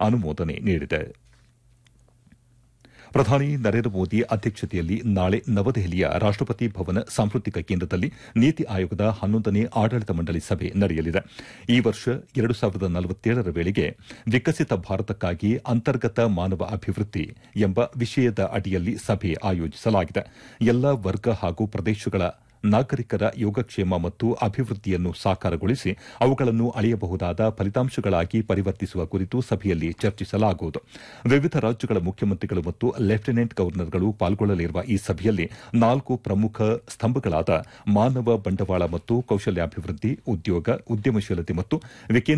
ಅನುಮೋದನೆ ನೀಡಿದೆ ಪ್ರಧಾನಿ ನರೇಂದ್ರ ಮೋದಿ ಅಧ್ಯಕ್ಷತೆಯಲ್ಲಿ ನಾಳೆ ನವದೆಹಲಿಯ ರಾಷ್ಟಪತಿ ಭವನ ಸಾಂಸ್ಕೃತಿಕ ಕೇಂದ್ರದಲ್ಲಿ ನೀತಿ ಆಯೋಗದ ಹನ್ನೊಂದನೇ ಆಡಳಿತ ಮಂಡಳಿ ಸಭೆ ನಡೆಯಲಿದೆ ಈ ವರ್ಷ ಎರಡು ಸಾವಿರದ ನಲವತ್ತೇಳರ ವೇಳೆಗೆ ವಿಕಸಿತ ಭಾರತಕ್ಕಾಗಿ ಅಂತರ್ಗತ ಮಾನವ ಅಭಿವೃದ್ಧಿ ಎಂಬ ವಿಷಯದ ಅಡಿಯಲ್ಲಿ ಸಭೆ ಆಯೋಜಿಸಲಾಗಿದೆ ಎಲ್ಲ ವರ್ಗ ಹಾಗೂ ಪ್ರದೇಶಗಳ ನಾಗರಿಕರ ಯೋಗಕ್ಷೇಮ ಮತ್ತು ಅಭಿವೃದ್ಧಿಯನ್ನು ಸಾಕಾರಗೊಳಿಸಿ ಅವುಗಳನ್ನು ಅಳೆಯಬಹುದಾದ ಫಲಿತಾಂಶಗಳಾಗಿ ಪರಿವರ್ತಿಸುವ ಕುರಿತು ಸಭೆಯಲ್ಲಿ ಚರ್ಚಿಸಲಾಗುವುದು ವಿವಿಧ ರಾಜ್ಯಗಳ ಮುಖ್ಯಮಂತ್ರಿಗಳು ಮತ್ತು ಲೆಫ್ಟಿನೆಂಟ್ ಗವರ್ನರ್ಗಳು ಪಾಲ್ಗೊಳ್ಳಲಿರುವ ಈ ಸಭೆಯಲ್ಲಿ ನಾಲ್ಕು ಪ್ರಮುಖ ಸ್ತಂಭಗಳಾದ ಮಾನವ ಬಂಡವಾಳ ಮತ್ತು ಕೌಶಲ್ಯಾಭಿವೃದ್ಧಿ ಉದ್ಯೋಗ ಉದ್ಯಮಶೀಲತೆ ಮತ್ತು ವಿಕೇಂದ್ರೀಕರಣ